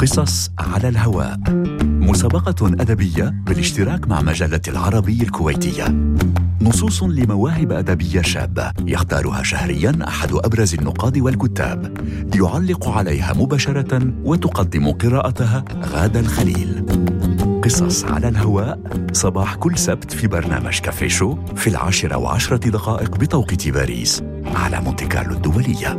قصص على الهواء مسابقة أدبية بالاشتراك مع مجلة العربي الكويتية نصوص لمواهب أدبية شابة يختارها شهريا أحد أبرز النقاد والكتاب يعلق عليها مباشرة وتقدم قراءتها غادة الخليل قصص على الهواء صباح كل سبت في برنامج كافي شو في العاشرة وعشرة دقائق بتوقيت باريس على مونتي كارلو الدولية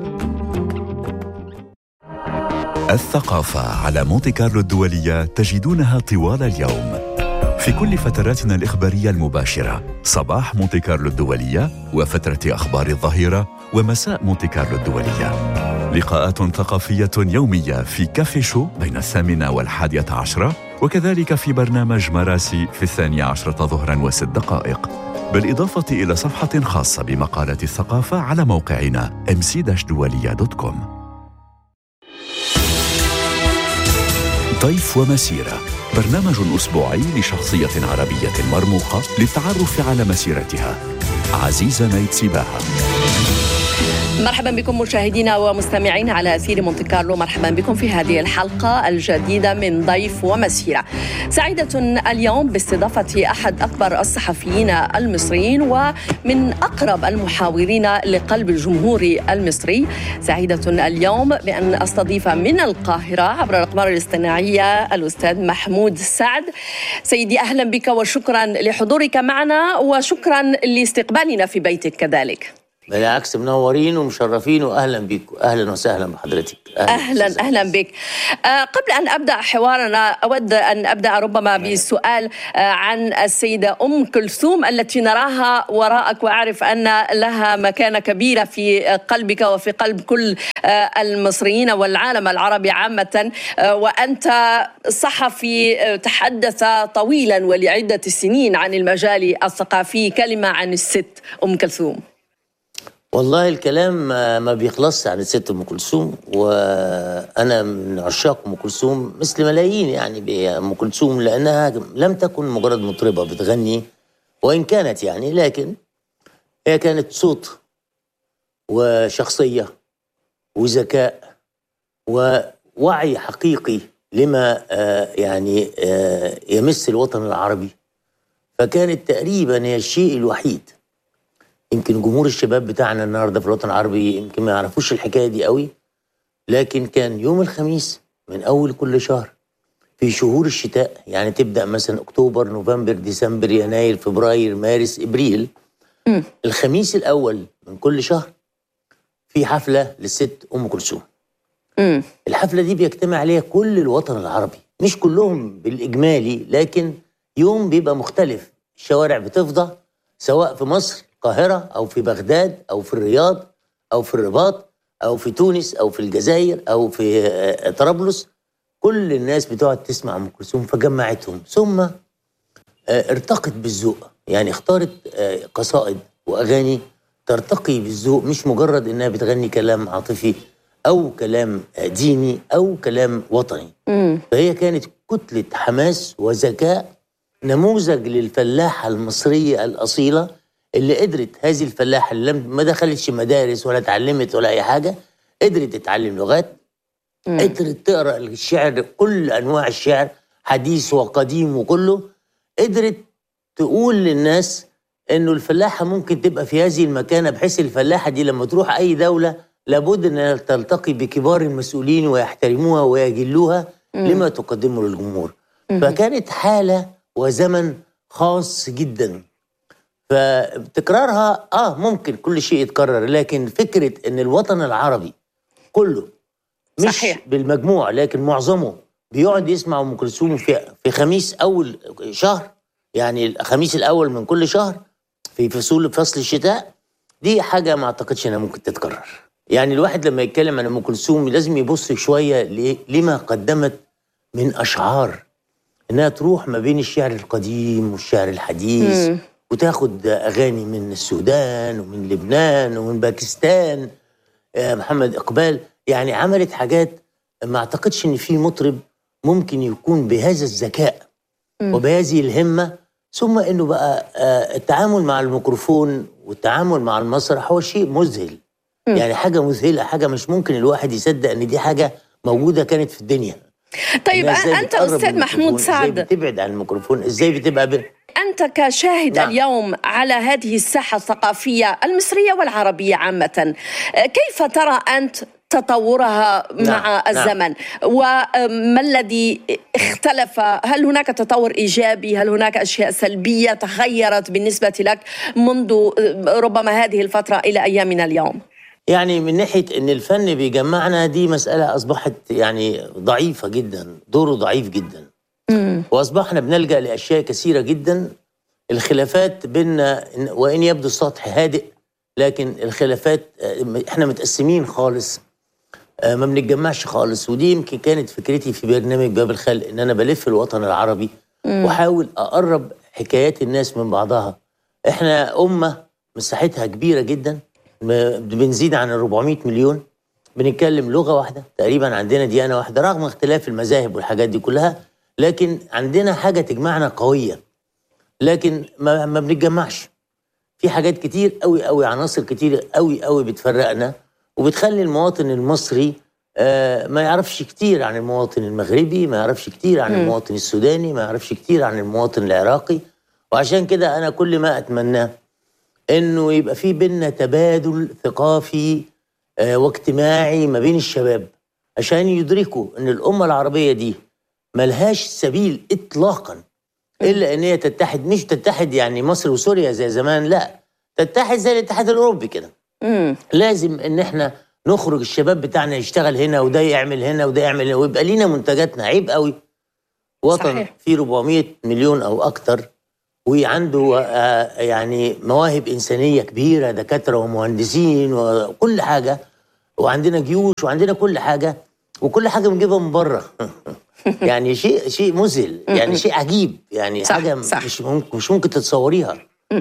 الثقافة على مونتي كارلو الدولية تجدونها طوال اليوم في كل فتراتنا الإخبارية المباشرة صباح مونتي كارلو الدولية وفترة أخبار الظهيرة ومساء مونتي كارلو الدولية لقاءات ثقافية يومية في كافي شو بين الثامنة والحادية عشرة وكذلك في برنامج مراسي في الثانية عشرة ظهرا وست دقائق بالإضافة إلى صفحة خاصة بمقالة الثقافة على موقعنا mc-dualia.com ضيف ومسيرة برنامج أسبوعي لشخصية عربية مرموقة للتعرف على مسيرتها عزيزة نيت سباحة مرحبا بكم مشاهدينا ومستمعين على اثير مونتي كارلو مرحبا بكم في هذه الحلقه الجديده من ضيف ومسيره سعيده اليوم باستضافه احد اكبر الصحفيين المصريين ومن اقرب المحاورين لقلب الجمهور المصري سعيده اليوم بان استضيف من القاهره عبر الاقمار الاصطناعيه الاستاذ محمود سعد سيدي اهلا بك وشكرا لحضورك معنا وشكرا لاستقبالنا في بيتك كذلك بالعكس منورين ومشرفين واهلا بيكم اهلا وسهلا بحضرتك اهلا اهلا, أهلا بك آه قبل ان ابدا حوارنا اود ان ابدا ربما بسؤال آه عن السيده ام كلثوم التي نراها وراءك واعرف ان لها مكانه كبيره في قلبك وفي قلب كل آه المصريين والعالم العربي عامه آه وانت صحفي تحدث طويلا ولعده سنين عن المجال الثقافي كلمه عن الست ام كلثوم والله الكلام ما بيخلصش عن الست ام كلثوم وانا من عشاق ام كلثوم مثل ملايين يعني بام كلثوم لانها لم تكن مجرد مطربه بتغني وان كانت يعني لكن هي كانت صوت وشخصيه وذكاء ووعي حقيقي لما يعني يمس الوطن العربي فكانت تقريبا هي الشيء الوحيد يمكن جمهور الشباب بتاعنا النهارده في الوطن العربي يمكن ما يعرفوش الحكايه دي قوي لكن كان يوم الخميس من اول كل شهر في شهور الشتاء يعني تبدا مثلا اكتوبر نوفمبر ديسمبر يناير فبراير مارس ابريل م. الخميس الاول من كل شهر في حفله للست ام كلثوم الحفله دي بيجتمع عليها كل الوطن العربي مش كلهم بالاجمالي لكن يوم بيبقى مختلف الشوارع بتفضى سواء في مصر القاهرة أو في بغداد أو في الرياض أو في الرباط أو في تونس أو في الجزائر أو في طرابلس كل الناس بتقعد تسمع أم كلثوم فجمعتهم ثم ارتقت بالذوق يعني اختارت قصائد وأغاني ترتقي بالذوق مش مجرد إنها بتغني كلام عاطفي أو كلام ديني أو كلام وطني م. فهي كانت كتلة حماس وذكاء نموذج للفلاحة المصرية الأصيلة اللي قدرت هذه الفلاحه اللي ما دخلتش مدارس ولا اتعلمت ولا اي حاجه قدرت تتعلم لغات مم. قدرت تقرا الشعر كل انواع الشعر حديث وقديم وكله قدرت تقول للناس انه الفلاحه ممكن تبقى في هذه المكانه بحيث الفلاحه دي لما تروح اي دوله لابد انها تلتقي بكبار المسؤولين ويحترموها ويجلوها مم. لما تقدمه للجمهور مم. فكانت حاله وزمن خاص جدا فتكرارها اه ممكن كل شيء يتكرر لكن فكره ان الوطن العربي كله مش صحيح. بالمجموع لكن معظمه بيقعد يسمع ام كلثوم في في خميس اول شهر يعني الخميس الاول من كل شهر في فصول فصل الشتاء دي حاجه ما اعتقدش انها ممكن تتكرر يعني الواحد لما يتكلم عن ام كلثوم لازم يبص شويه لما قدمت من اشعار انها تروح ما بين الشعر القديم والشعر الحديث م. وتاخد اغاني من السودان ومن لبنان ومن باكستان محمد اقبال يعني عملت حاجات ما اعتقدش ان في مطرب ممكن يكون بهذا الذكاء وبهذه الهمه ثم انه بقى التعامل مع الميكروفون والتعامل مع المسرح هو شيء مذهل يعني حاجه مذهله حاجه مش ممكن الواحد يصدق ان دي حاجه موجوده كانت في الدنيا طيب إنها إزاي انت بتقرب من استاذ محمود الميكروفون، سعد ازاي بتبعد عن الميكروفون ازاي بتبقى ب... أنت كشاهد نعم. اليوم على هذه الساحة الثقافية المصرية والعربية عامة كيف ترى أنت تطورها نعم، مع نعم. الزمن وما الذي اختلف هل هناك تطور إيجابي هل هناك أشياء سلبية تغيرت بالنسبة لك منذ ربما هذه الفترة إلى أيامنا اليوم يعني من ناحيه ان الفن بيجمعنا دي مساله اصبحت يعني ضعيفه جدا دوره ضعيف جدا واصبحنا بنلجا لاشياء كثيره جدا الخلافات بيننا إن- وان يبدو السطح هادئ لكن الخلافات آه، احنا متقسمين خالص آه، ما بنتجمعش خالص ودي يمكن كانت فكرتي في برنامج باب الخلق ان انا بلف الوطن العربي واحاول اقرب حكايات الناس من بعضها احنا امه مساحتها كبيره جدا م- بنزيد عن ال 400 مليون بنتكلم لغه واحده تقريبا عندنا ديانه واحده رغم اختلاف المذاهب والحاجات دي كلها لكن عندنا حاجه تجمعنا قويه لكن ما, ما بنتجمعش في حاجات كتير قوي قوي عناصر كتير قوي قوي بتفرقنا وبتخلي المواطن المصري آه ما يعرفش كتير عن المواطن المغربي ما يعرفش كتير عن المواطن السوداني ما يعرفش كتير عن المواطن العراقي وعشان كده انا كل ما اتمناه انه يبقى في بينا تبادل ثقافي آه واجتماعي ما بين الشباب عشان يدركوا ان الامه العربيه دي ملهاش سبيل اطلاقا الا ان هي تتحد مش تتحد يعني مصر وسوريا زي زمان لا تتحد زي الاتحاد الاوروبي كده مم. لازم ان احنا نخرج الشباب بتاعنا يشتغل هنا وده يعمل هنا وده يعمل هنا ويبقى لينا منتجاتنا عيب قوي وطن صحيح. فيه 400 مليون او اكتر وعنده آه، يعني مواهب انسانيه كبيره دكاتره ومهندسين وكل حاجه وعندنا جيوش وعندنا كل حاجه وكل حاجه بنجيبها من بره يعني شيء شيء مذهل يعني شيء عجيب يعني صح، حاجه صح. مش ممكن مش ممكن تتصوريها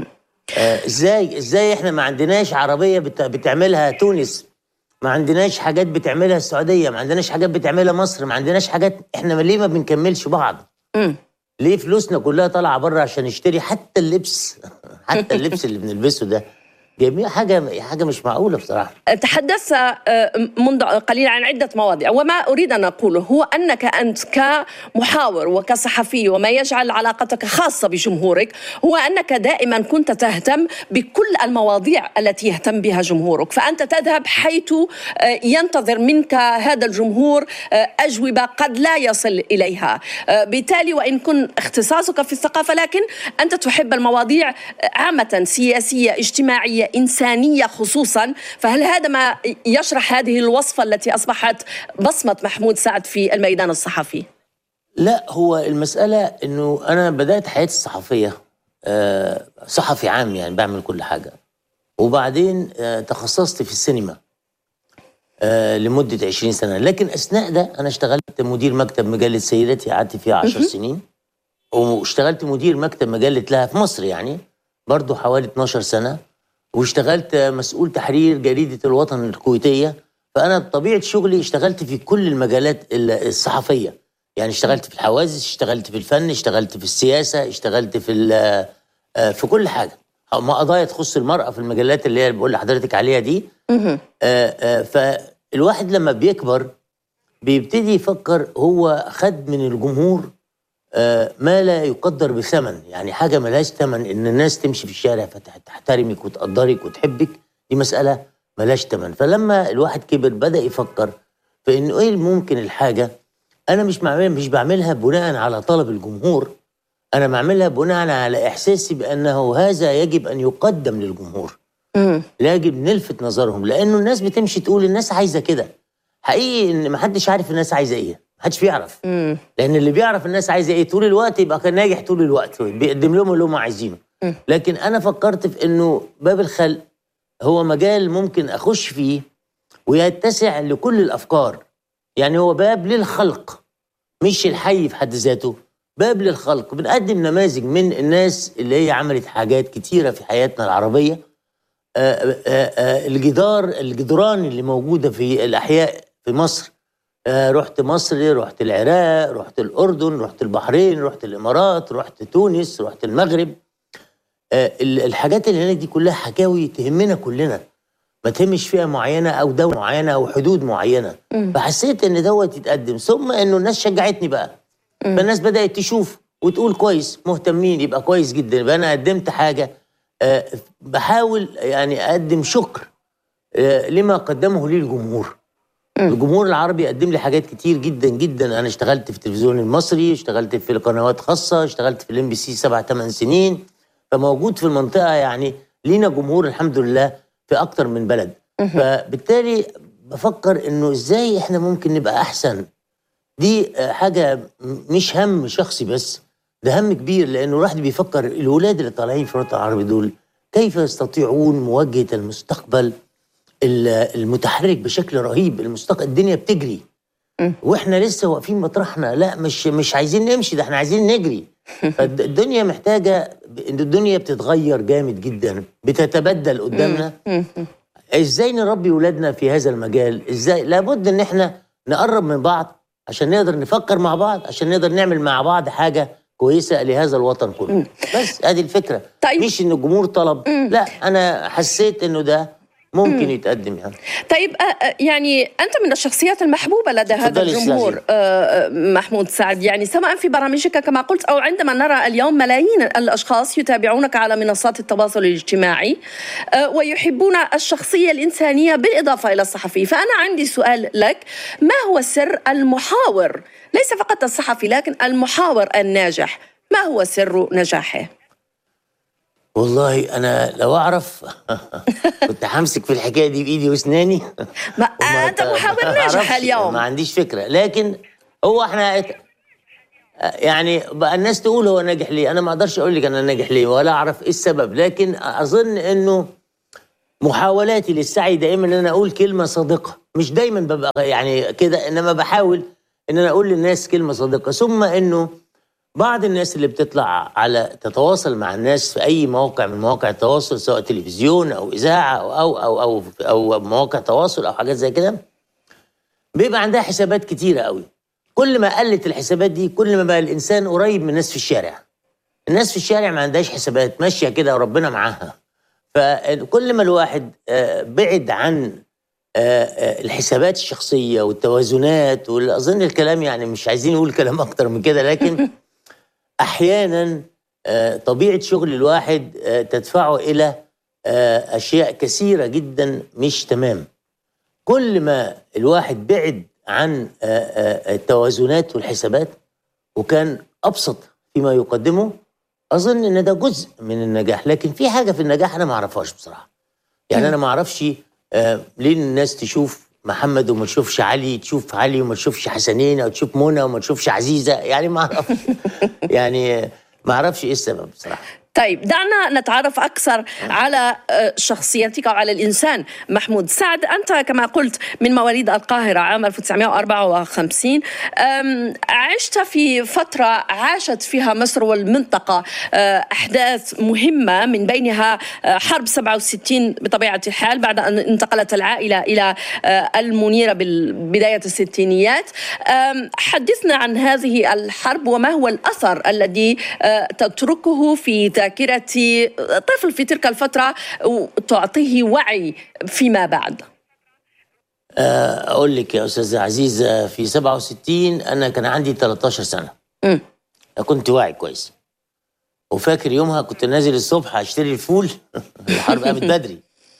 آه، ازاي ازاي احنا ما عندناش عربيه بت- بتعملها تونس ما عندناش حاجات بتعملها السعوديه ما عندناش حاجات بتعملها مصر ما عندناش حاجات احنا ليه ما بنكملش بعض مم. ليه فلوسنا كلها طالعه بره عشان نشتري حتى اللبس حتى اللبس اللي بنلبسه ده جايبين حاجه حاجه مش معقوله بصراحه تحدثت آه، منذ قليل عن عدة مواضيع وما أريد أن أقوله هو أنك أنت كمحاور وكصحفي وما يجعل علاقتك خاصة بجمهورك هو أنك دائما كنت تهتم بكل المواضيع التي يهتم بها جمهورك فأنت تذهب حيث آه، ينتظر منك هذا الجمهور آه، أجوبة قد لا يصل إليها آه، بالتالي وإن كن اختصاصك في الثقافة لكن أنت تحب المواضيع آه، عامة سياسية اجتماعية إنسانية خصوصا فهل هذا ما يشرح هذه الوصفة التي أصبحت بصمة محمود سعد في الميدان الصحفي لا هو المساله انه انا بدات حياتي الصحفيه آه، صحفي عام يعني بعمل كل حاجه وبعدين آه، تخصصت في السينما آه، لمده 20 سنه لكن اثناء ده انا اشتغلت مدير مكتب مجله سيدتي قعدت فيها 10 سنين واشتغلت مدير مكتب مجله لها في مصر يعني برضو حوالي 12 سنه واشتغلت مسؤول تحرير جريده الوطن الكويتيه فانا بطبيعه شغلي اشتغلت في كل المجالات ال- الصحفيه يعني اشتغلت في الحوادث اشتغلت في الفن اشتغلت في السياسه اشتغلت في ال- آه، في كل حاجه ما قضايا تخص المراه في المجلات اللي هي اللي بقول لحضرتك عليها دي آه، آه، فالواحد لما بيكبر بيبتدي يفكر هو خد من الجمهور آه، ما لا يقدر بثمن يعني حاجه ملهاش ثمن ان الناس تمشي في الشارع فتحترمك وتقدرك وتحبك دي مساله ملهاش ثمن فلما الواحد كبر بدا يفكر في انه ايه ممكن الحاجه انا مش بعمل مش بعملها بناء على طلب الجمهور انا بعملها بناء على احساسي بانه هذا يجب ان يقدم للجمهور لا يجب نلفت نظرهم لانه الناس بتمشي تقول الناس عايزه كده حقيقي ان محدش عارف الناس عايزه ايه محدش بيعرف لان اللي بيعرف الناس عايزه ايه طول الوقت يبقى كان ناجح طول الوقت بيقدم لهم اللي هم عايزينه لكن انا فكرت في انه باب الخلق هو مجال ممكن اخش فيه ويتسع لكل الافكار يعني هو باب للخلق مش الحي في حد ذاته باب للخلق بنقدم نماذج من الناس اللي هي عملت حاجات كتيره في حياتنا العربيه آه، آه، آه، الجدار الجدران اللي موجوده في الاحياء في مصر آه، رحت مصر رحت العراق رحت الاردن رحت البحرين رحت الامارات رحت تونس رحت المغرب آه، ال- الحاجات اللي هناك دي كلها حكاوي تهمنا كلنا ما تهمش فئه معينه او دوله معينه او حدود معينه فحسيت ان دوت يتقدم ثم انه الناس شجعتني بقى فالناس بدات تشوف وتقول كويس مهتمين يبقى كويس جدا يبقى انا قدمت حاجه آه، بحاول يعني اقدم شكر آه، لما قدمه لي الجمهور الجمهور العربي قدم لي حاجات كتير جدا جدا انا اشتغلت في التلفزيون المصري اشتغلت في القنوات خاصه اشتغلت في الام بي سي سبع ثمان سنين فموجود في المنطقه يعني لينا جمهور الحمد لله في اكتر من بلد فبالتالي بفكر انه ازاي احنا ممكن نبقى احسن دي آه، حاجه مش هم شخصي بس ده هم كبير لانه الواحد بيفكر الولاد اللي طالعين في الوطن العربي دول كيف يستطيعون مواجهه المستقبل المتحرك بشكل رهيب المستقبل الدنيا بتجري واحنا لسه واقفين مطرحنا لا مش مش عايزين نمشي ده احنا عايزين نجري فالدنيا محتاجه الدنيا بتتغير جامد جدا بتتبدل قدامنا ازاي نربي ولادنا في هذا المجال ازاي لابد ان احنا نقرب من بعض عشان نقدر نفكر مع بعض عشان نقدر نعمل مع بعض حاجه كويسه لهذا الوطن كله بس ادي الفكره طيب. مش ان الجمهور طلب لا انا حسيت انه ده ممكن يتقدم يعني طيب آه، آه، يعني انت من الشخصيات المحبوبه لدى هذا الجمهور آه، محمود سعد يعني سواء في برامجك كما قلت او عندما نرى اليوم ملايين الاشخاص يتابعونك على منصات التواصل الاجتماعي ويحبون الشخصيه الانسانيه بالاضافه الى الصحفي فانا عندي سؤال لك ما هو سر المحاور ليس فقط الصحفي لكن المحاور الناجح ما هو سر نجاحه والله انا لو اعرف كنت همسك في الحكايه دي بايدي واسناني ما انت محاور ناجح اليوم ما عنديش فكره لكن هو احنا يعني بقى الناس تقول هو ناجح ليه انا ما اقدرش اقول لك انا ناجح ليه ولا اعرف ايه السبب لكن اظن انه محاولاتي للسعي دائما ان انا اقول كلمه صادقه مش دايما ببقى يعني كده انما بحاول ان انا اقول للناس كلمه صادقه ثم انه بعض الناس اللي بتطلع على تتواصل مع الناس في اي موقع من مواقع التواصل سواء تلفزيون او اذاعه او او او او, أو مواقع تواصل او حاجات زي كده بيبقى عندها حسابات كتيره قوي كل ما قلت الحسابات دي كل ما بقى الانسان قريب من الناس في الشارع الناس في الشارع ما عندهاش حسابات ماشيه كده وربنا معاها فكل ما الواحد آه، بعد عن آه، آه، الحسابات الشخصيه والتوازنات واظن الكلام يعني مش عايزين نقول كلام اكتر من كده لكن احيانا آه، طبيعه شغل الواحد آه، تدفعه الى آه، اشياء كثيره جدا مش تمام كل ما الواحد بعد عن التوازنات والحسابات وكان ابسط فيما يقدمه اظن ان ده جزء من النجاح لكن في حاجه في النجاح انا ما اعرفهاش بصراحه يعني انا ما اعرفش ليه الناس تشوف محمد وما تشوفش علي تشوف علي وما تشوفش حسنين او تشوف منى وما تشوفش عزيزه يعني ما اعرفش يعني ما اعرفش ايه السبب بصراحه طيب دعنا نتعرف أكثر على آه، شخصيتك وعلى الإنسان محمود سعد أنت كما قلت من مواليد القاهرة عام 1954 عشت في فترة عاشت فيها مصر والمنطقة آه، أحداث مهمة من بينها آه، حرب 67 بطبيعة الحال بعد أن انتقلت العائلة إلى المنيرة بداية الستينيات حدثنا عن هذه الحرب وما هو الأثر الذي تتركه في ذاكرة طفل في تلك الفترة تعطيه وعي فيما بعد آه، أقول لك يا أستاذة عزيزة في 67 أنا كان عندي 13 سنة م. كنت واعي كويس وفاكر يومها كنت نازل الصبح أشتري الفول الحرب قامت بدري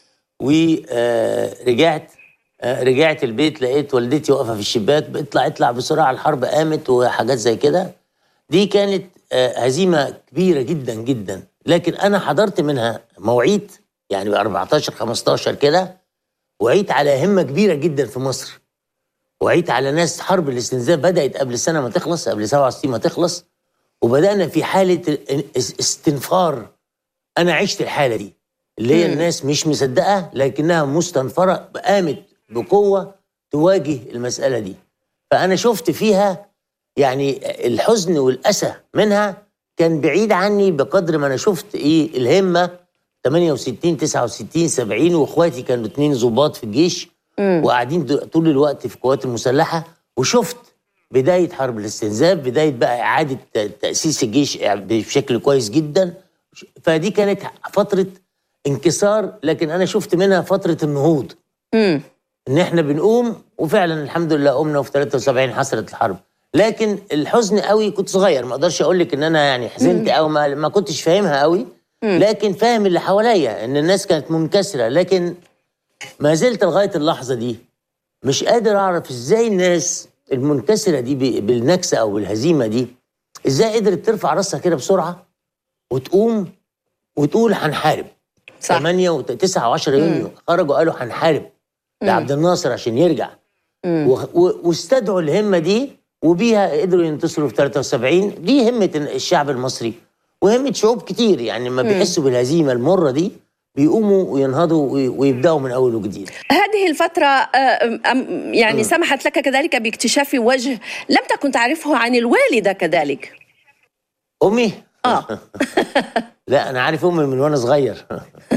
ورجعت آه، رجعت البيت لقيت والدتي واقفه في الشباك اطلع اطلع بسرعه الحرب قامت وحاجات زي كده دي كانت آه، هزيمه كبيره جدا جدا لكن انا حضرت منها مواعيد يعني ب 14 15 كده وعيت على همه كبيره جدا في مصر وعيت على ناس حرب الاستنزاف بدات قبل السنه ما تخلص قبل 67 ما تخلص وبدانا في حاله استنفار انا عشت الحاله دي اللي هي الناس مش مصدقه لكنها مستنفره قامت بقوه تواجه المساله دي فانا شفت فيها يعني الحزن والاسى منها كان بعيد عني بقدر ما انا شفت ايه الهمه 68 69 70 واخواتي كانوا اتنين ظباط في الجيش وقاعدين طول الوقت في القوات المسلحه وشفت بدايه حرب الاستنزاف بدايه بقى اعاده تاسيس الجيش بشكل كويس جدا فدي كانت فتره انكسار لكن انا شفت منها فتره النهوض امم ان احنا بنقوم وفعلا الحمد لله قمنا وفي 73 حصلت الحرب لكن الحزن قوي كنت صغير ما اقدرش اقول لك ان انا يعني حزنت او ما, ما كنتش فاهمها قوي لكن فاهم اللي حواليا ان الناس كانت منكسره لكن ما زلت لغايه اللحظه دي مش قادر اعرف ازاي الناس المنكسره دي ب- بالنكسه او بالهزيمه دي ازاي قدرت ترفع راسها كده بسرعه وتقوم وتقول هنحارب صح 8 و 9 و10 يونيو خرجوا قالوا هنحارب لعبد الناصر عشان يرجع و- و- واستدعوا الهمه دي وبيها قدروا ينتصروا في 73 دي همه الشعب المصري وهمه شعوب كتير يعني لما بيحسوا بالهزيمه المره دي بيقوموا وينهضوا وي- ويبداوا من اول وجديد هذه الفترة آه، أم- يعني سمحت لك كذلك باكتشاف وجه لم تكن تعرفه عن الوالدة كذلك امي اه لا انا عارف امي من وانا صغير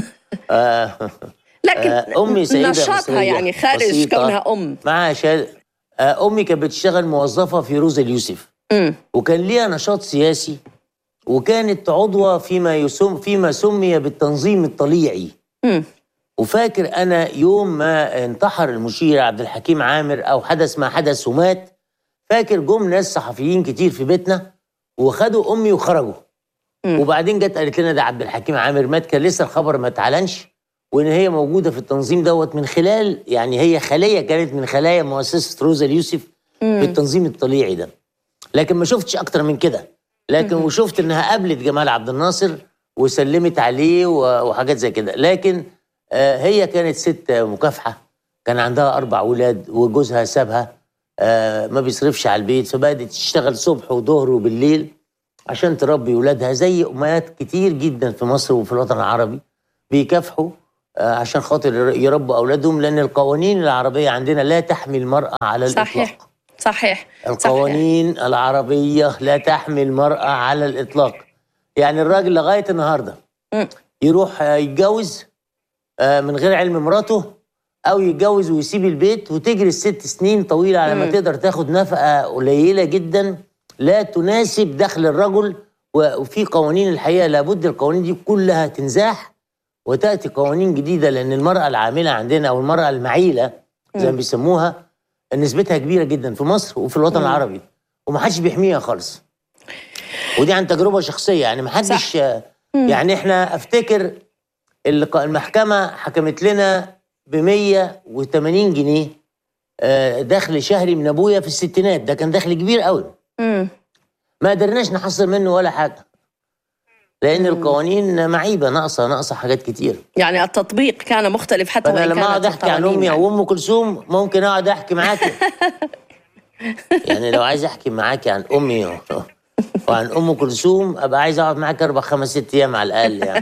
آه لكن آه، امي سيده نشاطها مصرية يعني خارج بسيطة. كونها ام معها شهاده آه امي كانت بتشتغل موظفه في روز اليوسف امم وكان ليها نشاط سياسي وكانت عضوة فيما يسم فيما سمي بالتنظيم الطليعي امم وفاكر أنا يوم ما انتحر المشير عبد الحكيم عامر أو حدث ما حدث ومات فاكر جم ناس صحفيين كتير في بيتنا وخدوا أمي وخرجوا مم. وبعدين جت قالت لنا ده عبد الحكيم عامر مات كان لسه الخبر ما اتعلنش وان هي موجوده في التنظيم دوت من خلال يعني هي خليه كانت من خلايا مؤسسه روزا اليوسف في التنظيم الطليعي ده لكن ما شفتش اكتر من كده لكن وشفت انها قابلت جمال عبد الناصر وسلمت عليه و- وحاجات زي كده لكن آه، هي كانت ست مكافحه كان عندها اربع اولاد وجوزها سابها آه، ما بيصرفش على البيت فبدات تشتغل صبح وظهر وبالليل عشان تربي ولادها زي امهات كتير جدا في مصر وفي الوطن العربي بيكافحوا آه، عشان خاطر يربوا اولادهم لان القوانين العربيه عندنا لا تحمي المراه على الاطلاق صحيح صحيح القوانين العربية لا تحمي المرأة على الإطلاق يعني الراجل لغاية النهاردة مم. يروح آه، يتجوز آه، من غير علم مراته أو يتجوز ويسيب البيت وتجري الست سنين طويلة على ما مم. تقدر تاخد نفقة قليلة جدا لا تناسب دخل الرجل و- وفي قوانين الحقيقة لابد القوانين دي كلها تنزاح وتأتي قوانين جديدة لأن المرأة العاملة عندنا أو المرأة المعيلة زي ما بيسموها نسبتها كبيرة جدا في مصر وفي الوطن العربي ومحدش بيحميها خالص ودي عن تجربة شخصية يعني محدش يعني احنا افتكر الق- المحكمة حكمت لنا ب 180 جنيه آه، دخل شهري من ابويا في الستينات ده كان دخل كبير قوي امم ما قدرناش نحصل منه ولا حاجة لأن القوانين معيبة ناقصة ناقصة حاجات كتير يعني التطبيق كان مختلف حتى فانا وإن لما كانت اقعد احكي عن القوانين امي يعني. او ام كلثوم ممكن اقعد احكي معاكي يعني لو عايز احكي معاكي عن امي و- وعن ام كلثوم ابقى عايز اقعد معاك اربع خمس ست ايام على الاقل يعني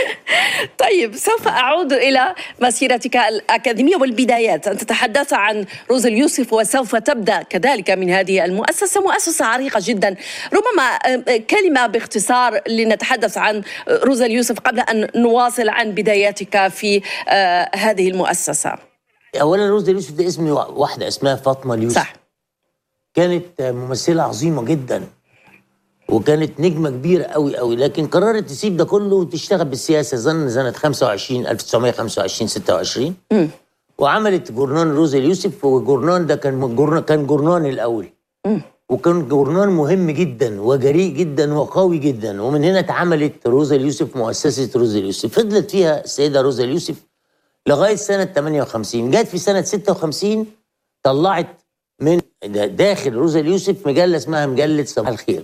طيب سوف أعود إلى مسيرتك الأكاديمية والبدايات أنت تحدثت عن روز اليوسف وسوف تبدأ كذلك من هذه المؤسسة مؤسسة عريقة جدا ربما آه، كلمة باختصار لنتحدث عن روز اليوسف قبل أن نواصل عن بداياتك في آه، هذه المؤسسة اولا روز اليوسف ده اسم واحده اسمها فاطمه اليوسف صح كانت ممثله عظيمه جدا وكانت نجمه كبيره قوي قوي لكن قررت تسيب ده كله وتشتغل بالسياسه ظن سنه 25 1925 26 مم. وعملت جورنان روز اليوسف والجورنان ده كان جورنان كان جورنان الاول مم. وكان جورنان مهم جدا وجريء جدا وقوي جدا ومن هنا اتعملت روزا اليوسف مؤسسه روزا اليوسف فضلت فيها السيده روزا اليوسف لغايه سنه 58 جت في سنه 56 طلعت من داخل روزا اليوسف مجله اسمها مجله صباح الخير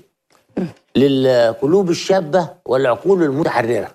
للقلوب الشابه والعقول المتحرره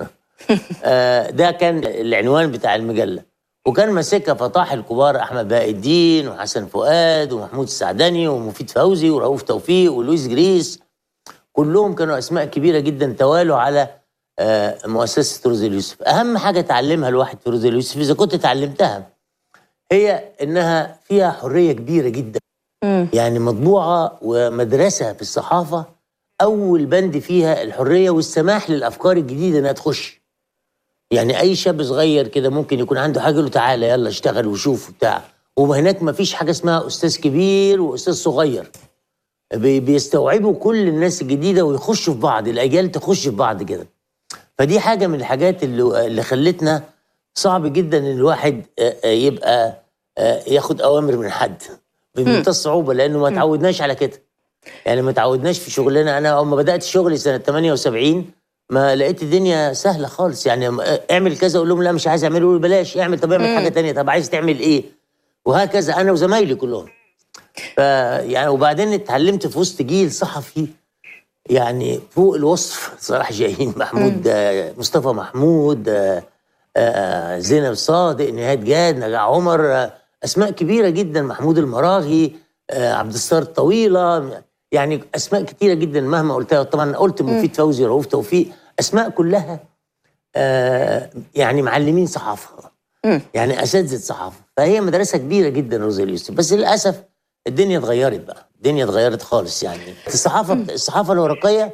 آه، ده كان العنوان بتاع المجله وكان ماسكها فطاح الكبار احمد باقي الدين وحسن فؤاد ومحمود السعدني ومفيد فوزي ورؤوف توفيق ولويس جريس كلهم كانوا اسماء كبيره جدا توالوا على آه، مؤسسه روز اليوسف اهم حاجه تعلمها الواحد في روز اليوسف اذا كنت اتعلمتها هي انها فيها حريه كبيره جدا مم. يعني مطبوعه ومدرسه في الصحافه اول بند فيها الحريه والسماح للافكار الجديده انها تخش يعني اي شاب صغير كده ممكن يكون عنده حاجه يقول له تعالى يلا اشتغل وشوف وبتاع وهناك ما فيش حاجه اسمها استاذ كبير واستاذ صغير بي- بيستوعبوا كل الناس الجديده ويخشوا في بعض الاجيال تخش في بعض كده فدي حاجه من الحاجات اللي اللي خلتنا صعب جدا ان الواحد آه، آه، يبقى آه، ياخد اوامر من حد بمنتهى الصعوبه لانه ما تعودناش على كده يعني ما تعودناش في شغلنا انا اول ما بدات شغلي سنه 78 ما لقيت الدنيا سهله خالص يعني م- اعمل كذا اقول لهم لا مش عايز اعمله يقولوا بلاش اعمل طب اعمل حاجه تانية طب عايز تعمل ايه وهكذا انا وزمايلي كلهم ف يعني وبعدين اتعلمت في وسط جيل صحفي يعني فوق الوصف صلاح جاهين محمود آه، مصطفى محمود آه، آه، زينب صادق نهاد جاد نجاح عمر آه، اسماء كبيره جدا محمود المراغي آه، عبد الستار الطويله يعني اسماء كتيره جدا مهما قلتها طبعا قلت مفيد فوزي رؤوف توفيق اسماء كلها آه، يعني معلمين صحافه يعني اساتذه صحافه فهي مدرسه كبيره جدا روزا اليوسف بس للاسف الدنيا اتغيرت بقى الدنيا اتغيرت خالص يعني الصحافه الصحافه الورقيه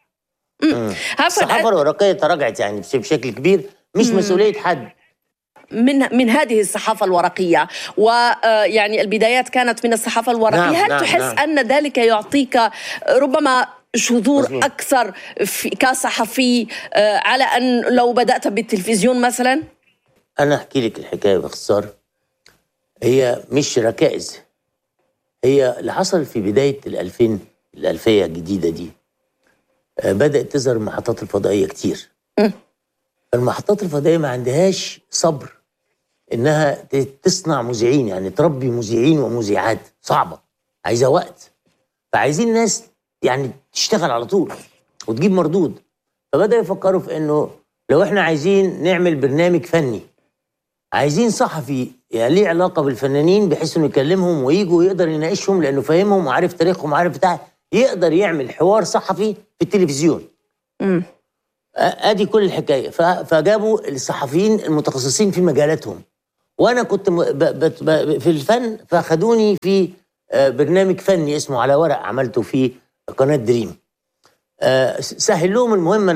عفوا الصحافه الورقيه تراجعت يعني بش- بشكل كبير مش مسؤوليه حد من من هذه الصحافة الورقية ويعني البدايات كانت من الصحافة الورقية نعم، هل نعم، تحس نعم. أن ذلك يعطيك ربما شذور مظبوط. أكثر في كصحفي آه، على أن لو بدأت بالتلفزيون مثلا انا احكي لك الحكايه باختصار هي مش ركائز هي اللي حصل في بدايه الألفين الألفية الجديدة دي آه، بدأت تظهر المحطات الفضائية كتير المحطات الفضائية ما عندهاش صبر إنها ت- تصنع مذيعين يعني تربي مذيعين ومذيعات صعبة عايزة وقت فعايزين ناس يعني تشتغل على طول وتجيب مردود فبدأوا يفكروا في إنه لو إحنا عايزين نعمل برنامج فني عايزين صحفي يعني ليه علاقه بالفنانين بحيث انه يكلمهم ويجوا ويقدر يناقشهم لانه فاهمهم وعارف تاريخهم وعارف بتاع يقدر يعمل حوار صحفي في التلفزيون آ- ادي كل الحكايه ف- فجابوا الصحفيين المتخصصين في مجالاتهم وانا كنت م- ب- ب- ب- في الفن فاخدوني في آه، برنامج فني اسمه على ورق عملته في قناه دريم آه، س- سهل لهم المهمه